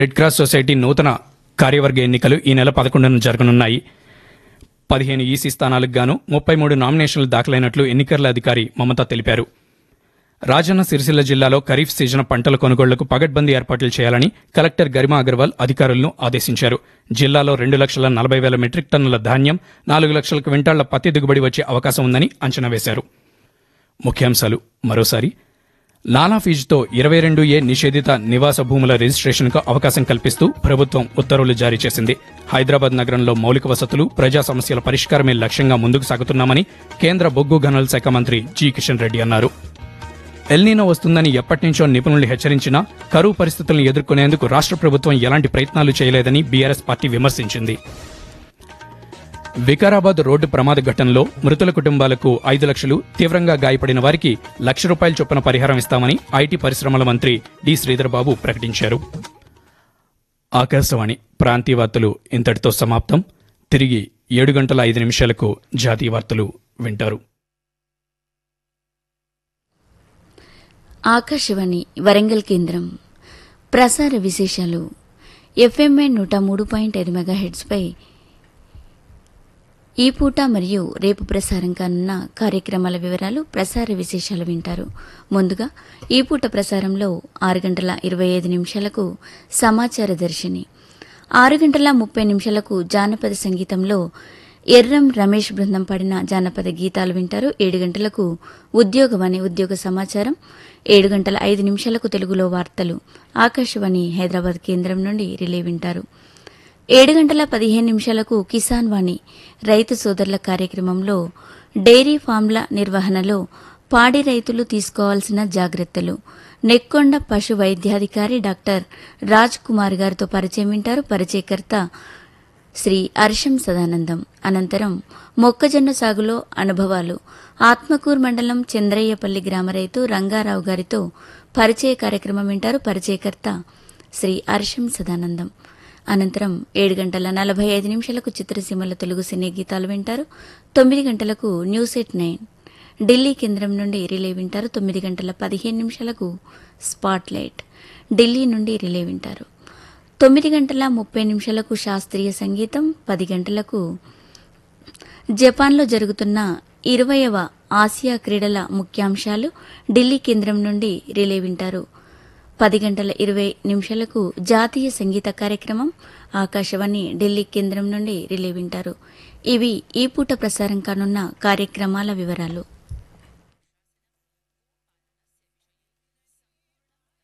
red cross society నూతన కార్యవర్గ ఎన్నికలు ఈ నెల పదకొండున జరగనున్నాయి పదిహేను ఈసీ స్థానాలకు గాను ముప్పై మూడు నామినేషన్లు దాఖలైనట్లు ఎన్నికల అధికారి మమత తెలిపారు రాజన్న సిరిసిల్ల జిల్లాలో ఖరీఫ్ సీజన్ పంటల కొనుగోళ్లకు పగడ్బందీ ఏర్పాట్లు చేయాలని కలెక్టర్ గరిమా అగర్వాల్ అధికారులను ఆదేశించారు జిల్లాలో రెండు లక్షల నలభై వేల మెట్రిక్ టన్నుల ధాన్యం నాలుగు లక్షల క్వింటాళ్ల పత్తి దిగుబడి వచ్చే అవకాశం ఉందని అంచనా వేశారు ముఖ్యాంశాలు మరోసారి నాలా ఫీజుతో ఇరవై రెండు ఏ నిషేధిత నివాస భూముల రిజిస్ట్రేషన్కు అవకాశం కల్పిస్తూ ప్రభుత్వం ఉత్తర్వులు జారీ చేసింది హైదరాబాద్ నగరంలో మౌలిక వసతులు ప్రజా సమస్యల పరిష్కారమే లక్ష్యంగా ముందుకు సాగుతున్నామని కేంద్ర బొగ్గు గనుల శాఖ మంత్రి జి కిషన్ రెడ్డి అన్నారు ఎల్నీనో వస్తుందని ఎప్పటినుంచో నిపుణులు హెచ్చరించినా కరువు పరిస్థితులను ఎదుర్కొనేందుకు రాష్ట్ర ప్రభుత్వం ఎలాంటి ప్రయత్నాలు చేయలేదని బీఆర్ఎస్ పార్టీ విమర్శించింది వికారాబాద్ రోడ్డు ప్రమాద ఘటనలో మృతుల కుటుంబాలకు ఐదు లక్షలు తీవ్రంగా గాయపడిన వారికి లక్ష రూపాయల చొప్పున పరిహారం ఇస్తామని ఐటీ పరిశ్రమల మంత్రి డి శ్రీధర్బాబు ప్రకటించారు ఆకాశవాణి ప్రాంతీయ వార్తలు ఇంతటితో సమాప్తం తిరిగి ఏడు గంటల ఐదు నిమిషాలకు జాతీయ వార్తలు వింటారు ఆకాశవాణి వరంగల్ కేంద్రం ప్రసార విశేషాలు ఎఫ్ఎంఏ నూట మూడు పాయింట్ ఐదు మెగాహెడ్స్పై ఈ పూట మరియు రేపు ప్రసారం కానున్న కార్యక్రమాల వివరాలు ప్రసార విశేషాలు వింటారు ముందుగా ఈ పూట ప్రసారంలో ఆరు గంటల ఇరవై ఐదు నిమిషాలకు సమాచార దర్శిని ఆరు గంటల ముప్పై నిమిషాలకు జానపద సంగీతంలో ఎర్రం రమేష్ బృందం పాడిన జానపద గీతాలు వింటారు ఏడు గంటలకు ఉద్యోగవాణి ఉద్యోగ సమాచారం ఏడు గంటల ఐదు నిమిషాలకు తెలుగులో వార్తలు ఆకాశవాణి హైదరాబాద్ కేంద్రం నుండి రిలే వింటారు ఏడు గంటల పదిహేను నిమిషాలకు కిసాన్ వాణి రైతు సోదరుల కార్యక్రమంలో డైరీ ఫామ్ల నిర్వహణలో పాడి రైతులు తీసుకోవాల్సిన జాగ్రత్తలు నెక్కొండ పశు వైద్యాధికారి డాక్టర్ రాజ్ కుమార్ గారితో పరిచయం వింటారు పరిచయకర్త శ్రీ అర్షం సదానందం అనంతరం మొక్కజొన్న సాగులో అనుభవాలు ఆత్మకూర్ మండలం చంద్రయ్యపల్లి గ్రామ రైతు రంగారావు గారితో పరిచయ కార్యక్రమం వింటారు పరిచయకర్త శ్రీ అర్షం సదానందం అనంతరం ఏడు గంటల నలభై ఐదు నిమిషాలకు చిత్రసీమల తెలుగు సినీ గీతాలు వింటారు తొమ్మిది గంటలకు న్యూస్ ఎట్ నైన్ ఢిల్లీ కేంద్రం నుండి రిలే వింటారు తొమ్మిది గంటల పదిహేను నిమిషాలకు స్పాట్ లైట్ ఢిల్లీ నుండి రిలే వింటారు తొమ్మిది గంటల ముప్పై నిమిషాలకు శాస్త్రీయ సంగీతం పది గంటలకు జపాన్లో జరుగుతున్న ఇరవయవ ఆసియా క్రీడల ముఖ్యాంశాలు ఢిల్లీ కేంద్రం నుండి రిలే వింటారు పది గంటల ఇరవై నిమిషాలకు జాతీయ సంగీత కార్యక్రమం ఆకాశవాణి ఢిల్లీ కేంద్రం నుండి రిలే వింటారు ఇవి ఈ పూట ప్రసారం కానున్న కార్యక్రమాల వివరాలు